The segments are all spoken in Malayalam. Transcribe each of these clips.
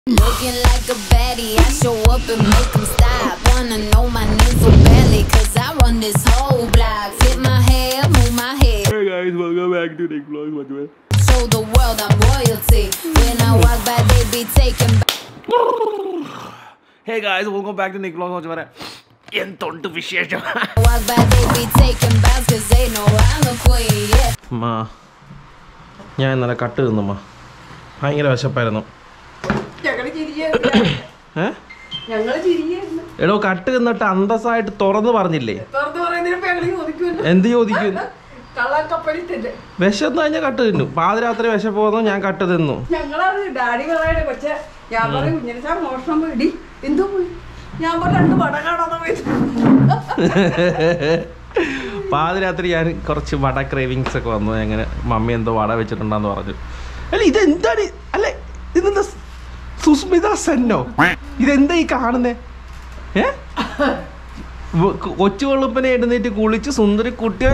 Looking like a baddie, I show up and make them stop. Wanna know my name so badly, cause I run this whole block. Flip my hair, move my head. Hey guys, welcome back to Nick Vlogs once again. Show the world I'm royalty. When I walk by, they be taking back. Hey guys, welcome back to Nick Vlogs once again. എന്തുണ്ട് വിശേഷം Walk by, they be taking bows, cause they know I'm the queen, yeah. അമ്മ ഞാൻ ഇന്നലെ കട്ട് തിന്നമ്മ ഭയങ്കര വിശപ്പായിരുന്നു ഞങ്ങള് ചിരിയായിരുന്നു ഏ ഞങ്ങള് ചിരിയായിരുന്നു എടോ കട്ട് തിന്നിട്ട് അന്തസ്സായിട്ട് തുറന്ന് പറഞ്ഞില്ലേ തുറന്ന് പറയുന്നതിന് ഞങ്ങൾ ചോദിക്കുമല്ലോ എന്ത് ചോദിക്കും കള്ളക്കപ്പലിൽ തന്നെ വിശന്ന് കഴിഞ്ഞാൽ കട്ട് തിന്നു പാതിരാത്രി വിശപ്പ് വന്നു ഞാൻ കട്ട് തിന്നു ഞങ്ങളറിഞ്ഞു ഡാഡി പറയണേ കൊച്ചെ ഞാൻ പറയും കുഞ്ഞിനെ മോഷണം പോയി ഇടി എന്തോ പോയി ഞാൻ പറഞ്ഞു രണ്ട് വട കാണാതെ പോയി പാതിരാത്രി ഞാൻ കുറച്ച് വട ക്രേവിങ്സ് ഒക്കെ വന്നു അങ്ങനെ മമ്മി എന്തോ വട വെച്ചിട്ടുണ്ടെന്ന് പറഞ്ഞു അല്ല ഇതെന്താണ് അല്ലെ ഇതെന്താ സുസ്മിത സെന്നോ ഇതെന്താ ഈ കാണുന്നേ ഏ വ- കൊ- കൊച്ചു വെളുപ്പനെ എഴുന്നേറ്റ് കുളിച്ച് സുന്ദരി കുട്ടിയെ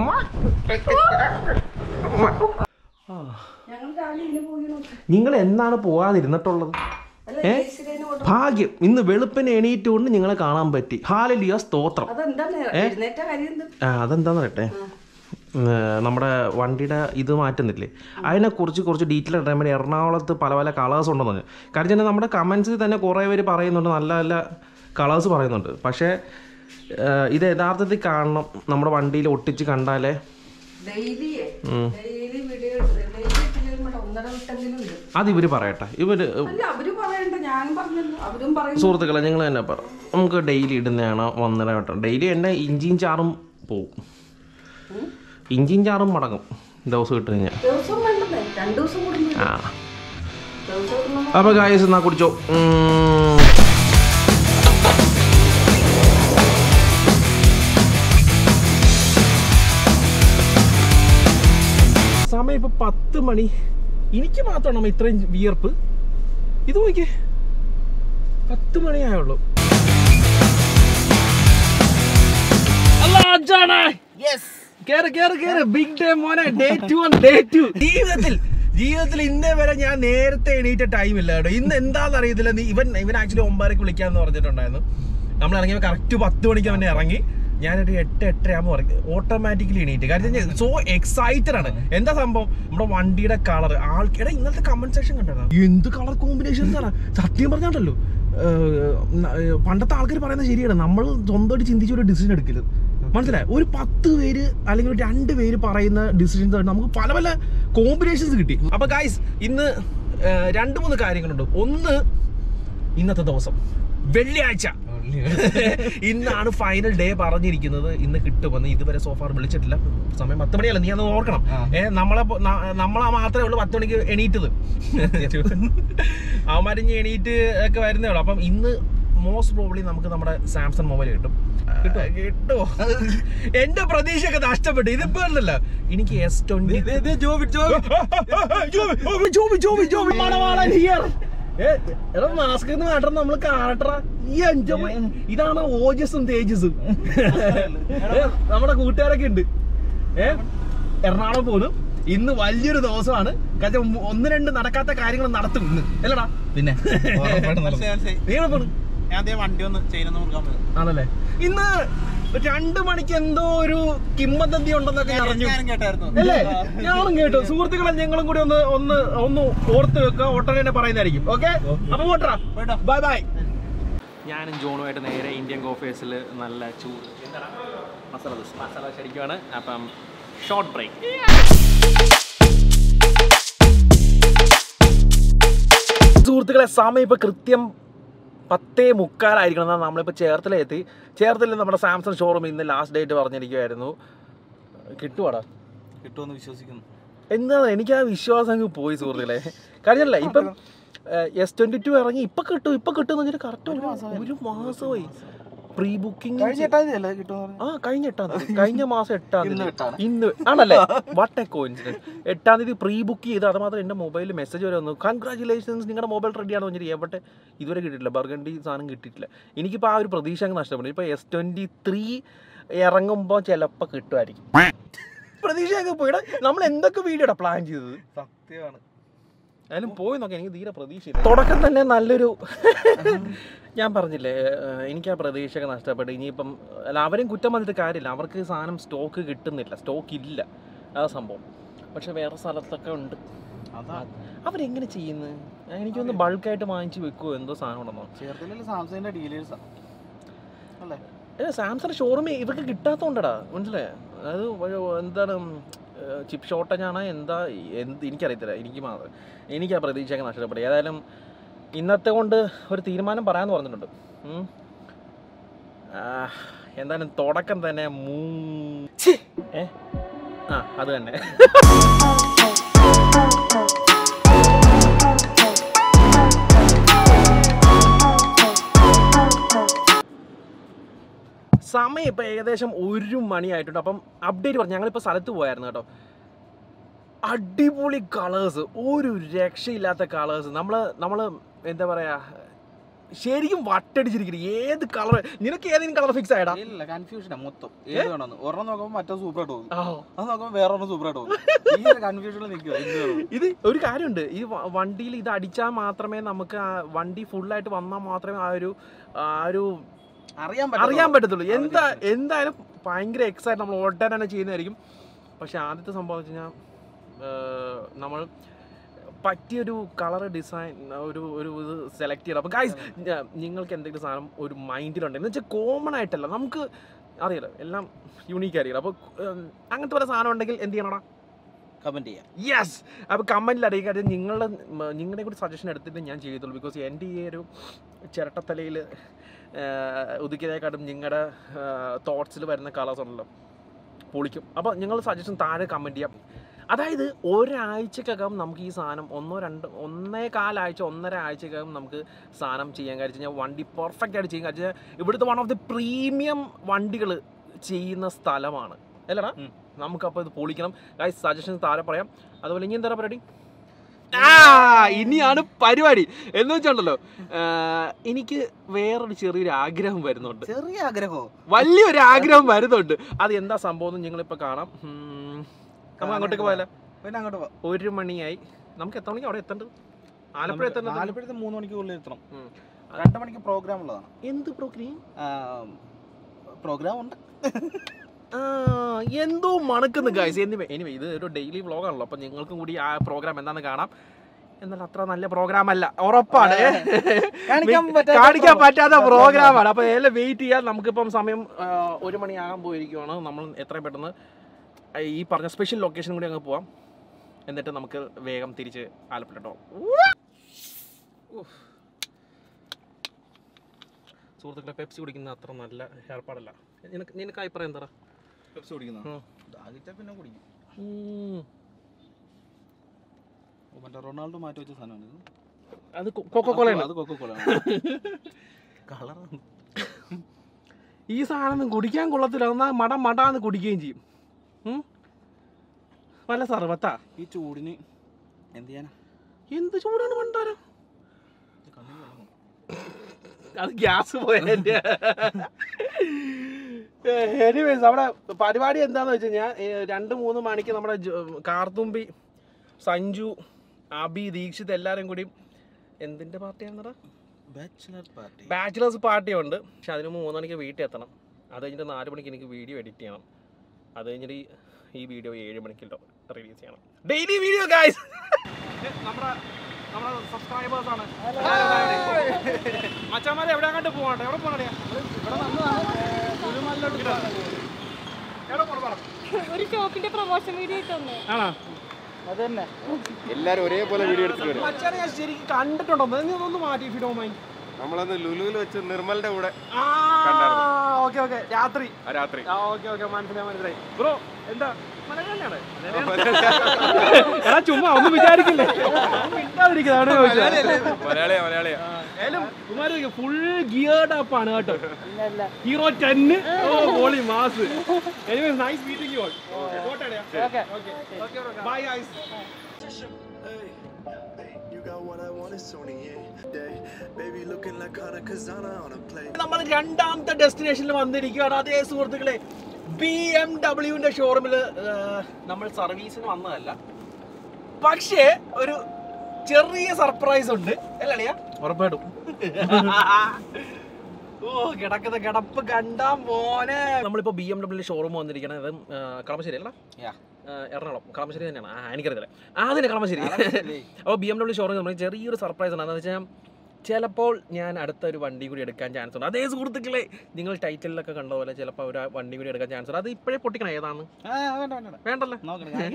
ഞങ്ങൾ രാവിലെ ഇതിന് പോയി നോക്കി നിങ്ങൾ എന്നാണ് പോകാതിരുന്നിട്ടുള്ളത് അല്ല ഏ? ജയശ്രീനെ കൊണ്ട് ഭാഗ്യം ഇന്ന് വെളുപ്പിനെ എണീറ്റ് കൊണ്ട് നിങ്ങളെ കാണാൻ പറ്റി ഹാലലിയ സ്തോത്രം അതെന്താണ് എഴുന്നേറ്റ കാര്യം എന്ത് ആ, അതെന്താന്ന് പറയട്ടെ ഉം, നമ്മുടെ വണ്ടിയുടെ ഇത് മാറ്റുന്നില്ലേ അതിനെക്കുറിച്ച് കുറച്ച് ഡീറ്റെയിൽ അറിയാൻ വേണ്ടി എറണാകുളത്ത് പല പല കളേഴ്സ് ഉണ്ടെന്ന് പറഞ്ഞു കാര്യം വെച്ചാൽ നമ്മുടെ കമൻസിൽ തന്നെ കുറേ പേര് പറയുന്നുണ്ട് നല്ല നല്ല കളേഴ്സ് പറയുന്നുണ്ട് പക്ഷേ ആ, ഇത് യഥാർത്ഥത്തിൽ കാണണം നമ്മുടെ വണ്ടിയിൽ ഒട്ടിച്ച് കണ്ടാലേ ഡെയിലി ഉം. ഡെയിലി വീഡിയോ ഡെയിലി ഇട്ടില്ലെങ്കിൽ ഒന്നര വിട്ടെങ്കിലും ഇടും അത് ഇവർ പറയട്ടെ ഇവർ അല്ല അവര് പറയണ്ട ഞാനും പറഞ്ഞല്ലോ അവരും പറയും സുഹൃത്തുക്കളെ നിങ്ങൾ തന്നെ പറ നമുക്ക് ഡെയിലി ഇടുന്നതാണ് ഒന്നര വട്ടം ഡെയിലി എൻ്റെ ഇഞ്ചിയും ചാറും പോവും ഇഞ്ചിയും ചാറും മടങ്ങും ദിവസം ഇട്ട് കഴിഞ്ഞാൽ ദിവസം വേണ്ടതേ രണ്ടു ദിവസം കൂടുന്നു ആ ദിവസം ഇടുമ്പോ അപ്പോൾ ഗായസ് എന്നാ കുടിച്ചോ ഉം. സമയം ഇപ്പൊ പത്ത് മണി എനിക്ക് മാത്രമാണോ ഇത്രയും വിയർപ്പ് ഇത് നോക്കിയേ പത്ത് മണിയായുള്ളൂ കേറ് കേറ് കേറ് ബിഗ് ഡേ മോനെ ഡേ ടു ഡേ ടു ജീവിതത്തിൽ ജീവിതത്തിൽ ഇന്നേ വരെ ഞാൻ നേരത്തെ എണീറ്റ ടൈം ഇല്ല കേട്ടോ ഇന്ന് എന്താണെന്ന് അറിയത്തില്ല നീ ഇവൻ ഇവൻ ആക്ച്വലി ഒമ്പതരക്ക് വിളിക്കാന്ന് പറഞ്ഞിട്ടുണ്ടായിരുന്നു നമ്മൾ ഇറങ്ങിയപ്പോൾ കറക്റ്റ് പത്ത് മണിക്ക് അവനെ ഇറങ്ങി ഞാനൊരു എട്ട് എട്ടര ആകുമ്പോൾ ഇറങ്ങി ഓട്ടോമാറ്റിക്കലി എണീറ്റ് കാര്യം സോ എക്സൈറ്റഡ് ആണ് എന്താ സംഭവം നമ്മുടെ വണ്ടിയുടെ കളർ ആൾക്കാരെ ഇന്നത്തെ കമന്റ് സെക്ഷൻ കണ്ടാ എന്ത് കളർ കോമ്പിനേഷൻസ് ആണ് സത്യം പറഞ്ഞാണ്ടല്ലോ പണ്ടത്തെ ആൾക്കാർ പറയുന്നത് ശരിയാണ് നമ്മൾ സ്വന്തമായിട്ട് ചിന്തിച്ച ഒരു ഡിസിഷൻ എടുക്കരുത് മനസ്സിലായി ഒരു പത്ത് പേര് അല്ലെങ്കിൽ ഒരു രണ്ട് പേര് പറയുന്ന ഡിസിഷൻസ് നമുക്ക് പല പല കോമ്പിനേഷൻസ് കിട്ടി അപ്പൊ ഗായ്സ് ഇന്ന് ആ, രണ്ട് മൂന്ന് കാര്യങ്ങളുണ്ട് ഒന്ന് ഇന്നത്തെ ദിവസം വെള്ളിയാഴ്ച ഇന്നാണ് ഫൈനൽ ഡേ പറഞ്ഞിരിക്കുന്നത് ഇന്ന് കിട്ടുമെന്ന് ഇതുവരെ സോഫാർ വിളിച്ചിട്ടില്ല സമയം പത്ത് മണിയല്ല നീ അത് ഓർക്കണം ഏ നമ്മളെ പോ- ന- നമ്മളെ മാത്രമേ ഉള്ളൂ പത്ത് മണിക്ക് എണീറ്റത് അവന്മാരിഞ്ഞ് എണീറ്റ് ഒക്കെ വരുന്നേ ഉള്ളൂ അപ്പം ഇന്ന് മോസ്റ്റ് പ്രോബ്ലി നമുക്ക് നമ്മുടെ സാംസങ് മൊബൈൽ കിട്ടും കിട്ടോ എന്റെ പ്രതീക്ഷയൊക്കെ നഷ്ടപ്പെട്ടു ഇതിപ്പോ അല്ലല്ലോ എനിക്ക് S twenty Joby Joby Joby Manavalan here എടാ മാസ്ക് മാറ്റം നമ്മൾ കാണട്ടാ ഈ അഞ്ചോ ഇതാണ് ഓജസും തേജസും ഏ, നമ്മുടെ കൂട്ടുകാരൊക്കെ ഉണ്ട് ഏ എറണാകുളം പോലും ഇന്ന് വലിയൊരു ദിവസമാണ് കാരണം ഒന്ന് രണ്ട് നടക്കാത്ത കാര്യങ്ങൾ നടത്തും ഇന്ന് അല്ലടാ പിന്നെ നീ എവിടെ പോണ് ഞാൻ അതേ വണ്ടി ഒന്ന് ചെയിനൊന്ന് മുറുക്കാൻ പോയത് ആണല്ലേ ഇന്ന് രണ്ട് മണിക്ക് എന്തോ ഒരു കിംവദന്തി ഉണ്ടെന്നൊക്കെ ഞാൻ അറിഞ്ഞു ഞാനും കേട്ടായിരുന്നു അല്ലേ ഞാനും കേട്ടു സുഹൃത്തുക്കളെ ഞങ്ങളും കൂടി ഒന്ന് ഒന്ന് ഒന്ന് ഓർത്ത് വെക്കുക ഒട്ടനെ തന്നെ പറയുന്നതായിരിക്കും ഓക്കെ അപ്പൊ പോട്ടാ പോയിട്ടോ. ബൈ ബൈ ഞാനും ജോണുമായിട്ട് നേരെ ഇന്ത്യൻ കോഫേഴ്സിൽ നല്ല ചൂട് എന്താണ് മസാല ദോശ മസാല ദോശ അടിക്കുവാണ് അപ്പം ഷോർട്ട് ബ്രേക്ക് സുഹൃത്തുക്കളെ സമയം ഇപ്പൊ കൃത്യം പത്തേ മുക്കാലായിരിക്കണം എന്നാ നമ്മളിപ്പോൾ ചേർത്തലെത്തി ചേർത്തല നമ്മുടെ സാംസങ് ഷോറൂം ഇന്ന് ലാസ്റ്റ് ഡേറ്റ് പറഞ്ഞിരിക്കുമായിരുന്നു കിട്ടുവാടാ കിട്ടുമെന്ന് വിശ്വസിക്കുന്നു എന്താ എനിക്ക് ആ വിശ്വാസം അങ്ങ് പോയി സുഹൃത്തുക്കളെ കാര്യമല്ല ഇപ്പം എസ് ട്വന്റി ടു ഇറങ്ങി ഇപ്പൊ കിട്ടും ഇപ്പൊ കിട്ടും എന്ന് കറക്റ്റ് ഒരു മാസമായി പ്രീ ബുക്കിംഗ് കഴിഞ്ഞിട്ടല്ലേ കിട്ടുമെന്ന് ആ കഴിഞ്ഞ എട്ടാം തീയതി കഴിഞ്ഞ മാസം എട്ടാം ഇന്ന് തീയതി എട്ടാണ്. ഇന്ന് ആണല്ലേ വാട്ട് എ കോയിൻസിഡൻസ് എട്ടാം തീയതി പ്രീ ബുക്ക് ചെയ്ത് അത് മാത്രം എൻ്റെ മൊബൈലിൽ മെസ്സേജ് വരെ വന്നു കൺഗ്രാചുലേഷൻസ് നിങ്ങളുടെ മൊബൈൽ റെഡിയാണെന്ന് പറഞ്ഞിട്ട് എവിടെ ഇതുവരെ കിട്ടിയിട്ടില്ല ബർഗണ്ടി സാധനം കിട്ടിയിട്ടില്ല എനിക്കിപ്പോൾ ആ ഒരു പ്രതീക്ഷ അങ്ങ് നഷ്ടപ്പെട്ടു ഇപ്പോൾ എസ് ട്വൻറ്റി ത്രീ ഇറങ്ങുമ്പോൾ ചിലപ്പോൾ കിട്ടുമായിരിക്കും പ്രതീക്ഷയൊക്കെ പോയിടാ നമ്മൾ എന്തൊക്കെ വീഡിയോടാ പ്ലാൻ ചെയ്തത് സത്യമാണ് അതിലും പോയി നോക്കാം എനിക്ക് തീരെ പ്രതീക്ഷയില്ല തുടക്കം തന്നെ നല്ലൊരു ഞാൻ പറഞ്ഞില്ലേ ഏഹ്, എനിക്ക് ആ പ്രതീക്ഷയൊക്കെ നഷ്ടപ്പെട്ടു ഇനിയിപ്പം അല്ല അവരും കുറ്റം വന്നിട്ട് കാര്യമില്ല അവർക്ക് സാധനം സ്റ്റോക്ക് കിട്ടുന്നില്ല സ്റ്റോക്ക് ഇല്ല ആ സംഭവം പക്ഷെ വേറെ സ്ഥലത്തൊക്കെ ഉണ്ട് അതാ അവരെങ്ങനെ ചെയ്യുന്നത് എനിക്കൊന്ന് ബൾക്കായിട്ട് വാങ്ങിച്ച് വെക്കുമോ എന്തോ സാധനം ഉണ്ടെന്നോ ചേർത്തലയിൽ സാംസങ്ങിന്റെ ഡീലേഴ്സാ അല്ലേ ഏ സാംസങ് ഷോറൂമിൽ ഇവർക്ക് കിട്ടാത്തതുകൊണ്ടടാ മനസ്സിലായോ അതായത് ഒരു എന്താണ് ചിപ്പ് ഷോർട്ടേജ് ആണ് എന്താ എന്ത് എനിക്കറിയത്തില്ല എനിക്ക് മാത്രം എനിക്ക് ആ പ്രതീക്ഷയൊക്കെ നഷ്ടപ്പെട്ടു ഏതായാലും ഇന്നത്തെ കൊണ്ട് ഒരു തീരുമാനം പറയാമെന്ന് പറഞ്ഞിട്ടുണ്ട് ഉം. ആ, എന്തായാലും തുടക്കം തന്നെ മൂ ഛി! ഏ ആ അത് തന്നെ സമയം ഇപ്പം ഏകദേശം ഒരു മണിയായിട്ടുണ്ട് അപ്പം അപ്ഡേറ്റ് പറഞ്ഞു ഞങ്ങളിപ്പോൾ സ്ഥലത്ത് പോയായിരുന്നു കേട്ടോ അടിപൊളി കളേഴ്സ് ഒരു രക്ഷയില്ലാത്ത കളേഴ്സ് നമ്മൾ നമ്മൾ എന്താ പറയാ ശരിക്കും വട്ടടിച്ചിരിക്കുന്നു ഏത് കളർ നിനക്ക് ഏതെങ്കിലും കളർ ഫിക്സ് ആയടാ ഇല്ല കൺഫ്യൂഷനാ മൊത്തം ഏത് വേണമെന്ന് ഒരെണ്ണം നോക്കുമ്പോൾ മറ്റോ സൂപ്പർ ആയിട്ട് പോകും ആ. അത് നോക്കുമ്പോൾ വേറെ ഒരെണ്ണം സൂപ്പർ ആയിട്ട് പോകും ഈ ഒരു കൺഫ്യൂഷനിൽ നിൽക്കുക എന്ത് വേണം ഇത് ഒരു കാര്യമുണ്ട് ഈ വ- വണ്ടിയിൽ ഇത് അടിച്ചാൽ മാത്രമേ നമുക്ക് ആ വണ്ടി ഫുള്ളായിട്ട് വന്നാൽ മാത്രമേ ആ ഒരു ആ ഒരു അറിയാൻ അറിയാൻ പറ്റത്തുള്ളൂ എന്താ എന്തായാലും ഭയങ്കര എക്സൈറ്റ് നമ്മൾ ഓട്ടാൻ തന്നെ ചെയ്യുന്നതായിരിക്കും പക്ഷെ ആദ്യത്തെ സംഭവം വെച്ച് കഴിഞ്ഞാൽ നമ്മൾ പറ്റിയൊരു കളർ ഡിസൈൻ ഒരു ഒരു ഇത് സെലക്ട് ചെയ്യണം അപ്പോൾ ഗൈസ് നിങ്ങൾക്ക് എന്തെങ്കിലും സാധനം ഒരു മൈൻഡിലുണ്ട് എന്ന് വെച്ചാൽ കോമൺ ആയിട്ടല്ല നമുക്ക് അറിയാലോ എല്ലാം യൂണീക്ക് ആയിരിക്കും അപ്പോൾ അങ്ങനത്തെ പല സാധനം ഉണ്ടെങ്കിൽ എന്ത് ചെയ്യണടാ കമന്റ് ചെയ്യാം യെസ് അപ്പോൾ കമൻറ്റിൽ അറിയിക്കുക അത് നിങ്ങളുടെ മ, നിങ്ങളുടെ കൂടി സജഷൻ എടുത്തിട്ട് ഞാൻ ചെയ്യത്തുള്ളൂ ബിക്കോസ് എൻ്റെ ഈ ഒരു ചിരട്ടത്തലയിൽ ഉദിക്കിയതിനെക്കാട്ടും നിങ്ങളുടെ തോട്ട്സിൽ വരുന്ന കളേഴ്സ് ഉണ്ടല്ലോ പൊളിക്കും അപ്പോൾ നിങ്ങൾ സജഷൻ താഴെ കമൻറ്റ് ചെയ്യാം അതായത് ഒരാഴ്ചക്കകം നമുക്ക് ഈ സാധനം ഒന്നോ രണ്ട് ഒന്നേ കാലാഴ്ച ഒന്നര ആഴ്ചക്കകം നമുക്ക് സാധനം ചെയ്യാൻ കഴിച്ചു കഴിഞ്ഞാൽ വണ്ടി പെർഫെക്റ്റ് ആയിട്ട് ചെയ്യാൻ കഴിച്ചാൽ ഇവിടുത്തെ വൺ ഓഫ് ദി പ്രീമിയം വണ്ടികൾ ചെയ്യുന്ന സ്ഥലമാണ് അല്ലടാ ഉം. നമുക്കപ്പോൾ ഇത് പൊളിക്കണം ഗൈസ് സജഷൻ താഴെ പറയാം അതുപോലെ ഇനി എന്താ പരിപാടി ആ ഇനിയാണ് പരിപാടി എന്ന് വെച്ചുണ്ടല്ലോ എനിക്ക് വേറൊരു ചെറിയൊരു ആഗ്രഹം വരുന്നുണ്ട് ചെറിയ ആഗ്രഹമോ വലിയൊരു ആഗ്രഹം വരുന്നുണ്ട് അത് എന്താ സംഭവം എന്ന് നിങ്ങളിപ്പോൾ കാണാം ഉം, നമുക്ക് അങ്ങോട്ടേക്ക് പോയാലോ പിന്നെ അങ്ങോട്ട് പോവാം ഒരു മണിയായി നമുക്ക് എത്ര മണിക്ക് അവിടെ എത്തേണ്ടത് ആലപ്പുഴ എത്തേണ്ടത് ആലപ്പുഴത്ത് മൂന്ന് മണിക്കുള്ളിൽ എത്തണം ഉം. രണ്ട് മണിക്ക് പ്രോഗ്രാം ഉള്ളതാണ് എന്ത് പ്രോഗ്രാം പ്രോഗ്രാം ഉണ്ട് ആ എന്തോ മണക്കുന്നു ഗൈസ് എനിവേ എനിവേ ഇത് ഒരു ഡെയിലി വ്ളോഗാണല്ലോ അപ്പം നിങ്ങൾക്കും കൂടി ആ പ്രോഗ്രാം എന്താണെന്ന് കാണാം എന്നാൽ അത്ര നല്ല പ്രോഗ്രാം അല്ല ഉറപ്പാണ് കാണിക്കാൻ പറ്റാത്ത കാണിക്കാൻ പറ്റാത്ത പ്രോഗ്രാമാണ് അപ്പൊ എല്ലാം വെയിറ്റ് ചെയ്യാൻ നമുക്കിപ്പം സമയം ആ, ഒരു മണിയാകാൻ പോയിരിക്കുവാണ് നമ്മൾ എത്രയും പെട്ടെന്ന് ഈ പറഞ്ഞ സ്പെഷ്യൽ ലൊക്കേഷൻ കൂടി അങ്ങ് പോവാം എന്നിട്ട് നമുക്ക് വേഗം തിരിച്ച് ആലപ്പുഴ കേട്ടോ സുഹൃത്തുക്കളെ പെപ്സി കുടിക്കുന്ന അത്ര നല്ല ഏർപ്പാടല്ല നിനക്ക് നിനക്ക് അഭിപ്രായം എന്താ പെപ്സി കുടിക്കുന്ന ഉം. ദാഹിച്ചാ പിന്നെ കുടിക്കും ഉം. ഓ, മറ്റേ റൊണാൾഡോ മാറ്റി വെച്ച സാധനമാണ് ഇത്. അത് കൊക്കോളയാണ് അത് കൊക്കോക്കോള കളറാണ് ഈ സാധനം കുടിക്കാൻ കൊള്ളത്തില്ല എന്നാൽ മട മടാന്ന് കുടിക്കുകയും ചെയ്യും ഉം? വല്ല സർവത്താ ഈ ചൂടിന് എന്ത് ചെയ്യാനാ എന്ത് ചൂടാണ് പണ്ടാരം ഇത് കണ്ണിൽ വെള്ളം വന്നു. അത് ഗ്യാസ് പോയതിന്റെ എനിവേസ് അവിടെ പരിപാടി എന്താന്ന് വെച്ച് കഴിഞ്ഞാൽ രണ്ട് മൂന്ന് മണിക്ക് നമ്മുടെ ജോ- കാർത്തുമ്പി സഞ്ജു അബി ദീക്ഷിത് എല്ലാവരും കൂടി എന്തിന്റെ പാർട്ടിയാണെന്നടാ ബാച്ചിലർ പാർട്ടി ബാച്ചിലേഴ്സ് പാർട്ടി ഉണ്ട് പക്ഷെ അതിന് മൂന്ന് മണിക്ക് വീട്ടിൽ എത്തണം അത് കഴിഞ്ഞിട്ട് നാല് മണിക്ക് എനിക്ക് വീഡിയോ എഡിറ്റ് ചെയ്യണം അത് കഴിഞ്ഞിട്ട് ഈ- ഈ വീഡിയോ ഏഴ് മണിക്ക് റിലീസ് ചെയ്യണം ഡെയിലി വീഡിയോ ഗായ്സ് നമ്മുടെ നമ്മുടെ സബ്സ്ക്രൈബേഴ്സ് ആണ് മച്ചാമാരെ എവിടെ കണ്ട് പോകട്ടെ എവിടെ പോകണേ എവിടെ പോകണം പറ ഒരു ഷോപ്പിന്റെ പ്രൊമോഷൻ വീഡിയോ ഇട്ടൊന്ന് ആണോ അതന്നെ എല്ലാരും ഒരേപോലെ വീഡിയോ എടുത്തിട്ട് വരും മച്ചാനെ ഞാൻ ശരിക്കും കണ്ടിട്ടുണ്ടോ നീ ഒന്ന് മാറ്റി ഫിഡോ മൈ നമ്മളന്ന് ലുലുവിൽ വെച്ച് നിർമ്മലിന്റെ കൂടെ ആ ഓക്കെ ഓക്കെ രാത്രി ആ രാത്രി ആ ഓക്കെ ഓക്കെ മനസ്സിലായി മനസ്സിലായി ബ്രോ എന്താ മലയാളിയാണ് എടാ ചുമ്മാ ഒന്നും വിചാരിക്കില്ലേ മിണ്ടാതിരിക്കുന്നതാണ് ചോദിച്ചത് മലയാളിയാ മലയാളിയാ ഏതായാലും ഫുൾ ഗിയർഡ് അപ്പ് ആണ് കേട്ടോ ഹീറോ ടെന്ന് ഓ പോളി mass anyway nice meeting you all okay okay bye guys You got what I want, it's only a day. Baby looking like Hana Kazana on a plane. നമ്മൾ രണ്ടാമത്തെ ഡെസ്റ്റിനേഷനിൽ വന്നിരിക്കുകയാണ് അതേ സുഹൃത്തുക്കളെ ബി എം ഡബ്ല്യുവിന്റെ ഷോറൂമിൽ നമ്മൾ സർവീസിന് വന്നതല്ല പക്ഷേ ഒരു ചെറിയ സർപ്രൈസ് ഉണ്ട് അല്ലേ ഉറപ്പായിട്ടും ഓ കിടക്കുന്ന കിടപ്പ് കണ്ടാ മോനെ നമ്മളിപ്പോ ബി എം ഡബ്ല്യൂ ഷോറൂം വന്നിരിക്കണത് ഇത്, ആ, കളമശ്ശേരി അല്ല Yeah. എറണാകുളം കളമശ്ശേരി തന്നെയാണ് ആ എനിക്കറിയില്ല ആ അതിന് കളമശ്ശേരി അപ്പോൾ ബി എം ഡബ്ല്യൂ ഷോറൂം നമ്മൾ ചെറിയൊരു സർപ്രൈസ് ഉണ്ട് എന്താണെന്ന് വെച്ചാൽ ചിലപ്പോൾ ഞാൻ അടുത്ത ഒരു വണ്ടി കൂടി എടുക്കാൻ ചാൻസ് ഉണ്ട് അതേ സുഹൃത്തുക്കളെ നിങ്ങൾ ടൈറ്റിലൊക്കെ കണ്ട പോലെ ചിലപ്പോൾ ഒരു വണ്ടി കൂടി എടുക്കാൻ ചാൻസ് ഉണ്ട് അത് ഇപ്പോഴേ പൊട്ടിക്കണം ഏതാണ് ആ, വേണ്ട വേണ്ട വേണ്ട. വേണ്ടല്ലോ നോക്കണം ഞാൻ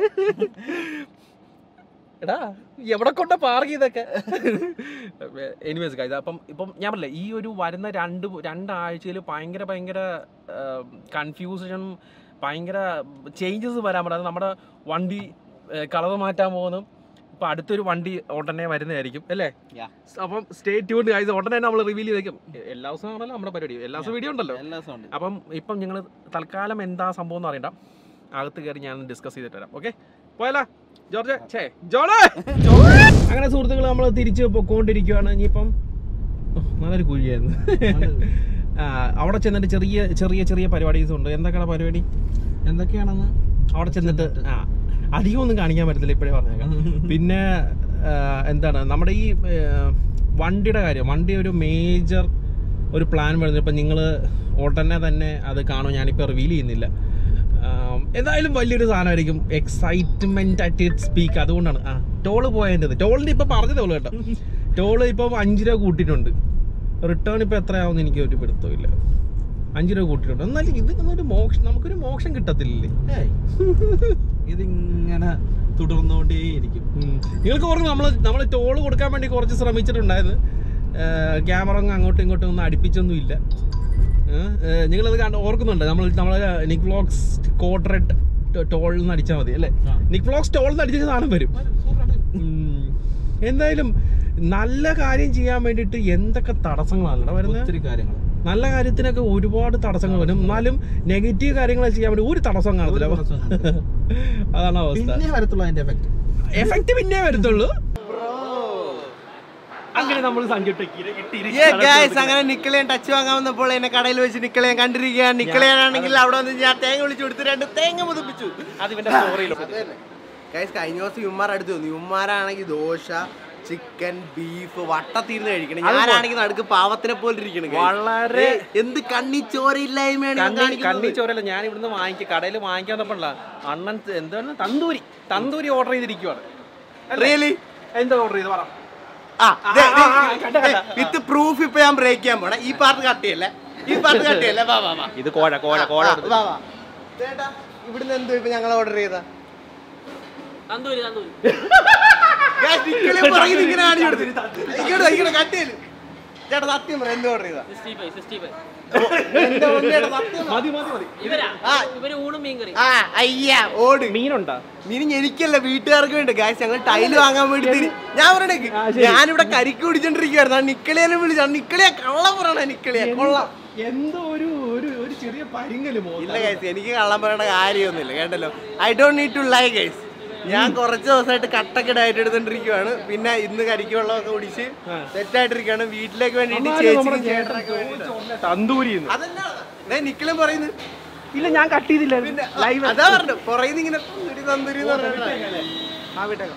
എടാ എവിടെ കൊണ്ട പാർക്ക് ചെയ്തൊക്കെ എനിവേസ് കാര്യം അപ്പം ഇപ്പം ഞാൻ പറഞ്ഞില്ല ഈ ഒരു വരുന്ന രണ്ട് രണ്ടാഴ്ചയിൽ ഭയങ്കര ഭയങ്കര കൺഫ്യൂഷൻ ഭയങ്കര ചേഞ്ചസ് വരാൻ പറ്റും നമ്മുടെ വണ്ടി കളർ മാറ്റാൻ പോകുന്നു ഇപ്പം അടുത്തൊരു വണ്ടി ഉടനെ വരുന്നതായിരിക്കും അല്ലേ Yeah. അപ്പം സ്റ്റേ ട്യൂൺ കാഴ്ച ഉടനെ നമ്മൾ റിവീൽ ചെയ്തേക്കും എല്ലാ ദിവസവും ആണല്ലോ നമ്മുടെ പരിപാടി എല്ലാ ദിവസവും വീഡിയോ ഉണ്ടല്ലോ എല്ലാ ദിവസവും ഉണ്ട് അപ്പം ഇപ്പം നിങ്ങൾ തൽക്കാലം എന്താ സംഭവം എന്ന് അറിയണ്ട അകത്ത് കയറി ഞാൻ ഡിസ്കസ് ചെയ്തിട്ട് വരാം ഓക്കെ പോയല്ല ജോർജ് ഛേ ജോള് അങ്ങനെ സുഹൃത്തുക്കൾ നമ്മൾ തിരിച്ച് പൊക്കോണ്ടിരിക്കുകയാണ് ഇനിയിപ്പം ഓ, നല്ലൊരു കുഴിയായിരുന്നു ആ, അവിടെ ചെന്നിട്ട് ചെറിയ ചെറിയ ചെറിയ പരിപാടീസ് ഉണ്ട് എന്തൊക്കെയാണ് പരിപാടി എന്തൊക്കെയാണെന്ന് അവിടെ ചെന്നിട്ട് ആ അധികം ഒന്നും കാണിക്കാൻ പറ്റത്തില്ല ഇപ്പോഴേ പറഞ്ഞേക്കാം പിന്നെ ആ, എന്താണ് നമ്മുടെ ഈ ആ, വണ്ടിയുടെ കാര്യം വണ്ടി ഒരു മേജർ ഒരു പ്ലാൻ വരുന്നത് ഇപ്പം നിങ്ങൾ ഉടനെ തന്നെ അത് കാണും ഞാനിപ്പോൾ റിവീൽ ചെയ്യുന്നില്ല ആം, എന്തായാലും വലിയൊരു സാധനമായിരിക്കും എക്സൈറ്റ്മെന്റ് അറ്റ് ഇറ്റ് സ്പീക്ക് അതുകൊണ്ടാണ് ആ ടോള് പോയതിൻ്റെ ടോളിൻ്റെ ഇപ്പം പറഞ്ഞതേ ഉള്ളൂ കേട്ടോ ടോള് ഇപ്പം അഞ്ച് രൂപ കൂട്ടിയിട്ടുണ്ട് റിട്ടേൺ ഇപ്പം എത്രയാവുമെന്ന് എനിക്ക് ഒരു പിടുത്തമില്ല അഞ്ച് രൂപ കൂട്ടിയിട്ടുണ്ട് എന്നാലും ഇത് ഒരു മോക്ഷം നമുക്കൊരു മോക്ഷം കിട്ടത്തില്ലേ ഇതിങ്ങനെ തുടർന്നുകൊണ്ടേയിരിക്കും ഉം. നിങ്ങൾക്ക് ഓർമ്മ നമ്മൾ നമ്മൾ ടോള് കൊടുക്കാൻ വേണ്ടി കുറച്ച് ശ്രമിച്ചിട്ടുണ്ടായിരുന്നു ക്യാമറ ഒന്നും അങ്ങോട്ടും ഇങ്ങോട്ടും ഒന്നും അടുപ്പിച്ചൊന്നും ഇല്ല ഏഹ്, ഏഹ്, നിങ്ങളത് കണ്ട് ഓർക്കുന്നുണ്ട് നമ്മൾ നമ്മളെ നിക് വ്ലോഗ്സ് കോട്ടറെഡ് ടോളിൽ നിന്ന് അടിച്ചാൽ മതി അല്ലേ ആ. നിക് വ്ലോഗ്സ് ടോളിൽ നിന്ന് അടിച്ച സാധനം വരും ഉം. എന്തായാലും നല്ല കാര്യം ചെയ്യാൻ വേണ്ടിയിട്ട് എന്തൊക്കെ തടസ്സങ്ങളാണ് വരുന്നത് ഒത്തിരി കാര്യങ്ങൾ നല്ല കാര്യത്തിനൊക്കെ ഒരുപാട് തടസ്സങ്ങൾ വരും എന്നാലും നെഗറ്റീവ് കാര്യങ്ങൾ ചെയ്യാൻ വേണ്ടി ഒരു തടസ്സം കാണത്തില്ല ഒരു തടസ്സവും കാണത്തില്ല. അതാണ് അവസ്ഥ പിന്നെ വരത്തുള്ളൂ അതിന്റെ എഫക്ട് എഫക്റ്റ് പിന്നെ വരത്തുള്ളൂ അങ്ങനെ നമ്മൾ അങ്ങനെ നിക്കളയും ടച്ച് വാങ്ങാൻ വന്നപ്പോൾ എന്നെ കടയിൽ വെച്ച് നിക്കളയും കണ്ടിരിക്കുകയാണ് നിക്കളയാണെങ്കിൽ അവിടെ വന്ന് ഞാൻ തേങ്ങ വിളിച്ചു കൊടുത്ത് രണ്ട് തേങ്ങ മുതിപ്പിച്ചു അതിന്റെ സ്റ്റോറിയിലും ഗൈസ് കഴിഞ്ഞ ദിവസം യുമ്മാർ അടുത്ത് വന്നു യുമ്മാരാണെങ്കിൽ ദോശ ചിക്കൻ ബീഫ് വട്ടത്തിരുന്ന് കഴിക്കണം ഞാനാണെങ്കിൽ നടുക്ക് പാവത്തിനെ പോലെ ഇരിക്കണം guys. വളരെ ഏയ്, എന്ത് കണ്ണി ചോരയില്ലായ്മയാണ് ഇവൻ കണ്ണി കണ്ണി കാണിക്കുന്നത്. ചോരല്ല ഞാൻ ഇവിടുന്ന് വാങ്ങിക്ക കടയിൽ വാങ്ങിക്കാൻ തപ്പല്ല അണ്ണൻ എന്താണ് തന്തൂരി തന്തൂരി ഓർഡർ ചെയ്തിരിക്കുവാണ് Really? എന്താ ഓർഡർ ചെയ്ത് പറ ആ, ദേ, ആ, ദേ, ആ, കണ്ട, കണ്ട. വിത്ത് പ്രൂഫ് ഇപ്പൊ ഞാൻ ബ്രേക്ക് ചെയ്യാൻ പോണേ ഈ പാർട്ട് കട്ട് ചെയ്യല്ലേ ഈ പാർട്ട് കട്ട് ചെയ്യല്ലേ വാ വാ വാ ഇത് കോഴ കോഴ കോഴ ആ, വാ വാ ചേട്ടാ ഇവിടുന്ന് എന്തോ ഇപ്പൊ ഞങ്ങൾ ഓർഡർ ചെയ്താ തന്തൂരി തന്തൂരി Guys, നിക്കളെ പറയുന്നത് ഇങ്ങനെ ആണി കൊടുത്ത്. ഇങ്ങോട്ട് വാ, ഇങ്ങോട്ട് cut ചെയ്യല്. ചേട്ടാ സത്യം പറ എന്ത് ഓർഡർ ചെയ്താ സിക്സ്റ്റി ഫൈവ് സിക്സ്റ്റി ഫൈവ് എന്റെ ഒന്നേടാ സത്യം പറ. മതി മതി മതി ഇവരാ ആ. ഇവര് ഊണും മീൻ കറി ആ അയ്യ ഓട് മീനുണ്ടാ മീനിങ് എനിക്കല്ല വീട്ടുകാർക്ക് വേണ്ടി ഗായ്സ് ഞങ്ങൾ ടൈല് വാങ്ങാൻ വേണ്ടി തിരി- ഞാൻ പറയണേക്ക് ആ, ശരി. ഞാനിവിടെ കരിക്ക് കുടിച്ചോണ്ടിരിക്കുവായിരുന്നു ആ നിക്കളിയെ വിളിച്ചു നിക്കളിയെ കള്ളം പറയണ നിക്കളിയെ കൊള്ളാം എന്തോ ഒരു ഒരു ഒരു ചെറിയ പരിങ്ങല് ഇല്ല ഗൈസ് എനിക്ക് കള്ളം പറയേണ്ട കാര്യമൊന്നുമില്ല കേട്ടല്ലോ I don't need to lie guys ഞാൻ കുറച്ച് ദിവസമായിട്ട് കട്ടൊക്കെ ഡയറ്റ് എടുത്തോണ്ടിരിക്കുവാണ് പിന്നെ ഇന്ന് കരിക്ക് വെള്ളമൊക്കെ കുടിച്ച് സെറ്റായിട്ടിരിക്കുകയാണ് വീട്ടിലേക്ക് വേണ്ടിയിട്ട് ചേച്ചിക്കും ചേട്ടനൊക്കെ വേണ്ടിയിട്ട് തന്തൂരി അതെന്നാ നിക്കലും പറയുന്നത് ഇല്ല ഞാൻ കട്ട് ചെയ്തില്ല പിന്നെ ലൈവ് അതാ പറഞ്ഞു പറയുന്നത് ഇങ്ങനെ തന്തൂരി തന്തൂരി എന്ന് പറഞ്ഞിട്ടാണ് ആ വിട്ടേക്കാം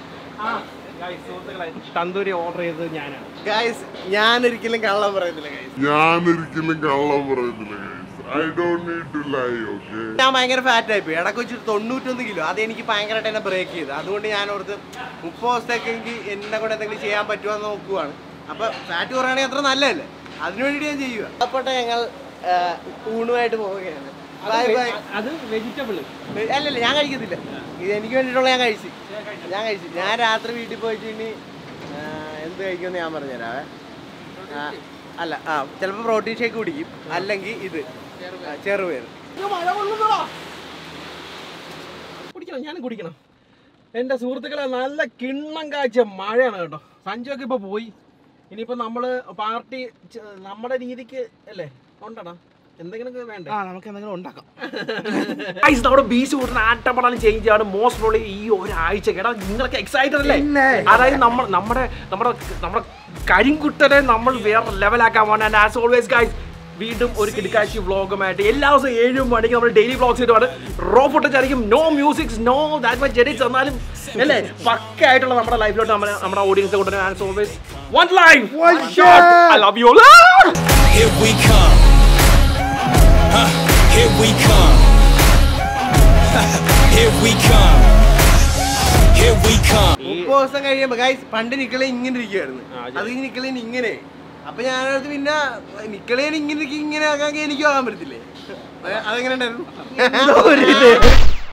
തന്തൂരി ഓർഡർ ചെയ്തത് ഞാനാണ് ഗൈസ് ഞാൻ ഒരിക്കലും കള്ളം പറയുന്നില്ല ഗൈസ് ഞാനൊരിക്കലും കള്ളം പറയുന്നില്ല I don't need to lie okay ഞാൻ ഭയങ്കര ഫാറ്റ് ആയിപ്പോയി ഇടയ്ക്ക് വെച്ചിട്ട് തൊണ്ണൂറ്റൊന്ന് കിലോ അത് എനിക്ക് ഭയങ്കരമായിട്ട് എന്നെ ബ്രേക്ക് ചെയ്തു അതുകൊണ്ട് ഞാൻ ഓർത്ത് മുപ്പത് ദിവസത്തേക്ക് എനിക്ക് എന്നെ കൂടെ എന്തെങ്കിലും ചെയ്യാൻ പറ്റുമോ എന്ന് നോക്കുവാണ് അപ്പൊ ഫാറ്റ് കുറയാണെങ്കിൽ അത്ര നല്ലതല്ലേ അതിനു വേണ്ടിയിട്ട് ഞാൻ ചെയ്യുക അപ്പോട്ടെ ഞങ്ങൾ ആ, ഊണുമായിട്ട് പോവുകയാണ് ബൈ ബൈ അത് വെജിറ്റബിൾ അല്ലല്ല ഞാൻ കഴിക്കത്തില്ല ഇത് എനിക്ക് വേണ്ടിയിട്ടുള്ള ഞാൻ കഴിച്ചു ഞാൻ കഴിച്ചു ഞാൻ രാത്രി വീട്ടിൽ പോയിട്ട് ഇനി ആ, എന്ത് കഴിക്കുമെന്ന് ഞാൻ പറഞ്ഞുതരാവേ ആ, അല്ല ആ ചിലപ്പോൾ പ്രോട്ടീൻ ഷേക്ക് കുടിക്കും അല്ലെങ്കിൽ ഇത് ആ, ചെറുപയർ മഴ കൊള്ളുന്നതാ കുടിക്കണം ഞാനും കുടിക്കണം എൻ്റെ സുഹൃത്തുക്കളെ നല്ല കിണ്ണം കാഴ്ച മഴയാണ് കേട്ടോ സഞ്ജുവൊക്കെ ഇപ്പോൾ പോയി ഇനിയിപ്പോൾ നമ്മൾ പാർട്ടി ച- നമ്മുടെ രീതിക്ക് അല്ലേ ഉണ്ടടാ എന്തെങ്കിലും വേണ്ടേ ആ നമുക്ക് എന്തെങ്കിലും ഉണ്ടാക്കാം ഗൈസ് നമ്മുടെ ബീച്ച് കൂടുന്ന ആട്ടപ്പെടാനും ചേഞ്ച് ആണ് മോസ്റ്റ് പ്രോബ്ലി ഈ ഒരാഴ്ച കേട്ടാ നിങ്ങളൊക്കെ എക്സൈറ്റഡ് അല്ലേ അതായത് നമ്മൾ നമ്മുടെ നമ്മുടെ നമ്മുടെ കരിങ്കുട്ടനെ നമ്മൾ വേറെ ലെവലാക്കാൻ പോകണം ആൻഡ് ആസ് ഓൾവേസ് ഗൈസ് വീണ്ടും ഒരു കിടക്കാഴ്ച വ്ളോഗുമായിട്ട് എല്ലാ ദിവസവും ഏഴ് മണിക്ക് നമ്മൾ ഡെയിലി വ്ളോഗ്സ് ചെയ്തിട്ട് റോ ഫുട്ടേജ് ആയിരിക്കും no musics no that much edits എന്നാലും അല്ലേ പക്ക ആയിട്ടുള്ള നമ്മുടെ ലൈഫിലോട്ട് നമ്മുടെ നമ്മുടെ ഓഡിയൻസ് കൊണ്ടുവരാൻ and always one life one shot I love you Here we come. Huh, Here we come. Here we come. Here we come. മുപ്പത് ദിവസം കഴിയുമ്പോ ഗൈസ് പണ്ട് നിക്കളെ ഇങ്ങനെ ഇരിക്കുവായിരുന്നു അത് ഈ നിക്കളേന് ഇങ്ങനെ അപ്പൊ ഞാനടുത്ത് പിന്നെ നിക്കളേന് ഇങ്ങനെ ഇരിക്കും, ഇങ്ങനെ ആക്കാൻ എനിക്കും ആകാൻ പറ്റത്തില്ലേ അതെങ്ങനെ ഉണ്ടായിരുന്നു